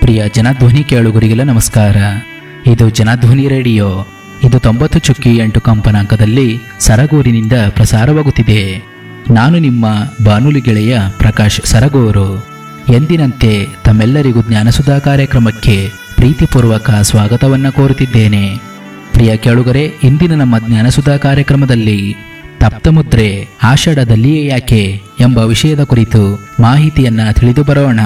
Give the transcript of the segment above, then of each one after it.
ಪ್ರಿಯ ಜನಧ್ವನಿ ಕೇಳುಗರಿಗೆಲ್ಲ ನಮಸ್ಕಾರ ಇದು ಜನಧ್ವನಿ ರೇಡಿಯೋ ಇದು ತೊಂಬತ್ತು ಚುಕ್ಕಿ ಎಂಟು ಕಂಪನಾಂಕದಲ್ಲಿ ಸರಗೂರಿನಿಂದ ಪ್ರಸಾರವಾಗುತ್ತಿದೆ ನಾನು ನಿಮ್ಮ ಬಾನುಲಿ ಗೆಳೆಯ ಪ್ರಕಾಶ್ ಸರಗೂರು ಎಂದಿನಂತೆ ತಮ್ಮೆಲ್ಲರಿಗೂ ಜ್ಞಾನಸುಧಾ ಕಾರ್ಯಕ್ರಮಕ್ಕೆ ಪ್ರೀತಿಪೂರ್ವಕ ಸ್ವಾಗತವನ್ನು ಕೋರುತ್ತಿದ್ದೇನೆ ಪ್ರಿಯ ಕೇಳುಗರೆ ಇಂದಿನ ನಮ್ಮ ಜ್ಞಾನಸುಧಾ ಕಾರ್ಯಕ್ರಮದಲ್ಲಿ ತಪ್ತಮುದ್ರೆ ಆಷಾಢದಲ್ಲಿಯೇ ಯಾಕೆ ಎಂಬ ವಿಷಯದ ಕುರಿತು ಮಾಹಿತಿಯನ್ನ ತಿಳಿದು ಬರೋಣ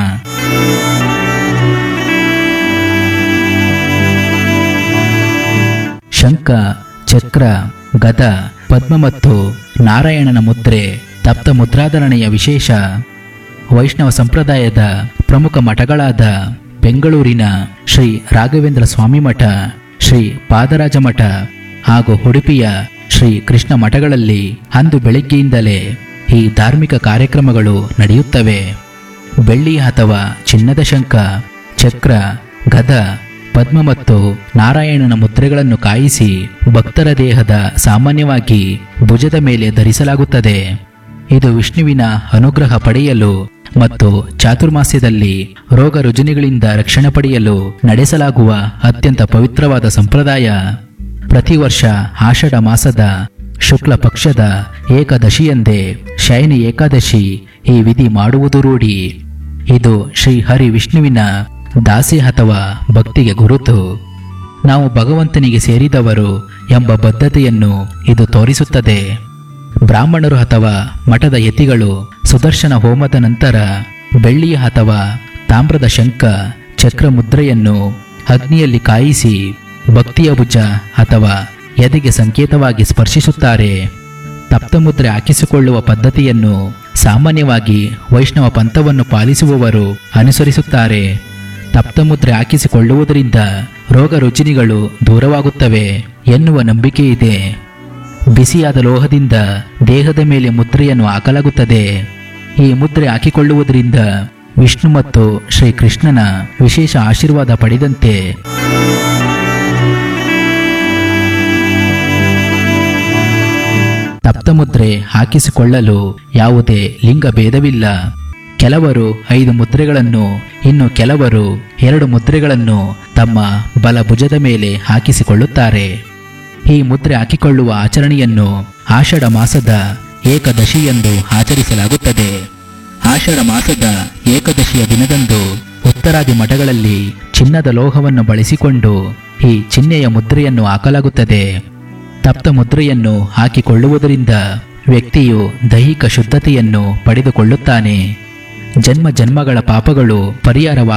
ಶಂಖ ಚಕ್ರ ಗದ ಪದ್ಮ ಮತ್ತು ನಾರಾಯಣನ ಮುದ್ರೆ ತಪ್ತ ಮುದ್ರಾಧರಣೆಯ ವಿಶೇಷ ವೈಷ್ಣವ ಸಂಪ್ರದಾಯದ ಪ್ರಮುಖ ಮಠಗಳಾದ ಬೆಂಗಳೂರಿನ ಶ್ರೀ ರಾಘವೇಂದ್ರ ಸ್ವಾಮಿ ಮಠ ಶ್ರೀ ಪಾದರಾಜ ಮಠ ಹಾಗೂ ಉಡುಪಿಯ ಶ್ರೀ ಕೃಷ್ಣ ಮಠಗಳಲ್ಲಿ ಅಂದು ಬೆಳಗ್ಗೆಯಿಂದಲೇ ಈ ಧಾರ್ಮಿಕ ಕಾರ್ಯಕ್ರಮಗಳು ನಡೆಯುತ್ತವೆ ಬೆಳ್ಳಿ ಅಥವಾ ಚಿನ್ನದ ಶಂಖ ಚಕ್ರ ಗದ ಪದ್ಮ ಮತ್ತು ನಾರಾಯಣನ ಮುದ್ರೆಗಳನ್ನು ಕಾಯಿಸಿ ಭಕ್ತರ ದೇಹದ ಸಾಮಾನ್ಯವಾಗಿ ಭುಜದ ಮೇಲೆ ಧರಿಸಲಾಗುತ್ತದೆ ಇದು ವಿಷ್ಣುವಿನ ಅನುಗ್ರಹ ಪಡೆಯಲು ಮತ್ತು ಚಾತುರ್ಮಾಸ್ಯದಲ್ಲಿ ರೋಗ ರುಜಿನಗಳಿಂದ ರಕ್ಷಣೆ ಪಡೆಯಲು ನಡೆಸಲಾಗುವ ಅತ್ಯಂತ ಪವಿತ್ರವಾದ ಸಂಪ್ರದಾಯ ಪ್ರತಿ ವರ್ಷ ಆಷಾಢ ಮಾಸದ ಶುಕ್ಲ ಪಕ್ಷದ ಏಕಾದಶಿಯಂದೇ ಶಯನಿ ಏಕಾದಶಿ ಈ ವಿಧಿ ಮಾಡುವುದು ರೂಢಿ ಇದು ಶ್ರೀ ಹರಿ ವಿಷ್ಣುವಿನ ದಾಸಿ ಅಥವಾ ಭಕ್ತಿಗೆ ಗುರುತು ನಾವು ಭಗವಂತನಿಗೆ ಸೇರಿದವರು ಎಂಬ ಬದ್ಧತೆಯನ್ನು ಇದು ತೋರಿಸುತ್ತದೆ ಬ್ರಾಹ್ಮಣರು ಅಥವಾ ಮಠದ ಯತಿಗಳು ಸುದರ್ಶನ ಹೋಮದ ನಂತರ ಬೆಳ್ಳಿಯ ಅಥವಾ ತಾಮ್ರದ ಶಂಖ ಚಕ್ರ ಮುದ್ರೆಯನ್ನು ಅಗ್ನಿಯಲ್ಲಿ ಕಾಯಿಸಿ ಭಕ್ತಿಯ ಭುಜ ಅಥವಾ ಎದೆಗೆ ಸಂಕೇತವಾಗಿ ಸ್ಪರ್ಶಿಸುತ್ತಾರೆ ತಪ್ತಮುದ್ರೆ ಹಾಕಿಸಿಕೊಳ್ಳುವ ಪದ್ಧತಿಯನ್ನು ಸಾಮಾನ್ಯವಾಗಿ ವೈಷ್ಣವ ಪಂಥವನ್ನು ಪಾಲಿಸುವವರು ಅನುಸರಿಸುತ್ತಾರೆ ತಪ್ತಮುದ್ರೆ ಹಾಕಿಸಿಕೊಳ್ಳುವುದರಿಂದ ರೋಗ ರುಜಿನಿಗಳು ದೂರವಾಗುತ್ತವೆ ಎನ್ನುವ ನಂಬಿಕೆ ಇದೆ ಬಿಸಿಯಾದ ಲೋಹದಿಂದ ದೇಹದ ಮೇಲೆ ಮುದ್ರೆಯನ್ನು ಹಾಕಲಾಗುತ್ತದೆ ಈ ಮುದ್ರೆ ಹಾಕಿಕೊಳ್ಳುವುದರಿಂದ ವಿಷ್ಣು ಮತ್ತು ಶ್ರೀಕೃಷ್ಣನ ವಿಶೇಷ ಆಶೀರ್ವಾದ ಪಡೆದಂತೆ ತಪ್ತಮುದ್ರೆ ಹಾಕಿಸಿಕೊಳ್ಳಲು ಯಾವುದೇ ಲಿಂಗ ಭೇದವಿಲ್ಲ ಕೆಲವರು ಐದು ಮುದ್ರೆಗಳನ್ನು ಇನ್ನು ಕೆಲವರು ಎರಡು ಮುದ್ರೆಗಳನ್ನು ತಮ್ಮ ಬಲ ಭುಜದ ಮೇಲೆ ಹಾಕಿಸಿಕೊಳ್ಳುತ್ತಾರೆ ಈ ಮುದ್ರೆ ಹಾಕಿಕೊಳ್ಳುವ ಆಚರಣೆಯನ್ನು ಆಷಾಢ ಮಾಸದ ಏಕದಶಿ ಎಂದು ಆಚರಿಸಲಾಗುತ್ತದೆ ಆಷಾಢ ಮಾಸದ ಏಕದಶಿಯ ದಿನದಂದು ಉತ್ತರಾದಿ ಮಠಗಳಲ್ಲಿ ಚಿನ್ನದ ಲೋಹವನ್ನು ಬಳಸಿಕೊಂಡು ಈ ಚಿಹ್ನೆಯ ಮುದ್ರೆಯನ್ನು ಹಾಕಲಾಗುತ್ತದೆ ತಪ್ತ ಮುದ್ರೆಯನ್ನು ಹಾಕಿಕೊಳ್ಳುವುದರಿಂದ ವ್ಯಕ್ತಿಯು ದೈಹಿಕ ಶುದ್ಧತೆಯನ್ನು ಪಡೆದುಕೊಳ್ಳುತ್ತಾನೆ ಜನ್ಮ ಜನ್ಮಗಳ ಪಾಪಗಳು ಪರಿಹಾರವ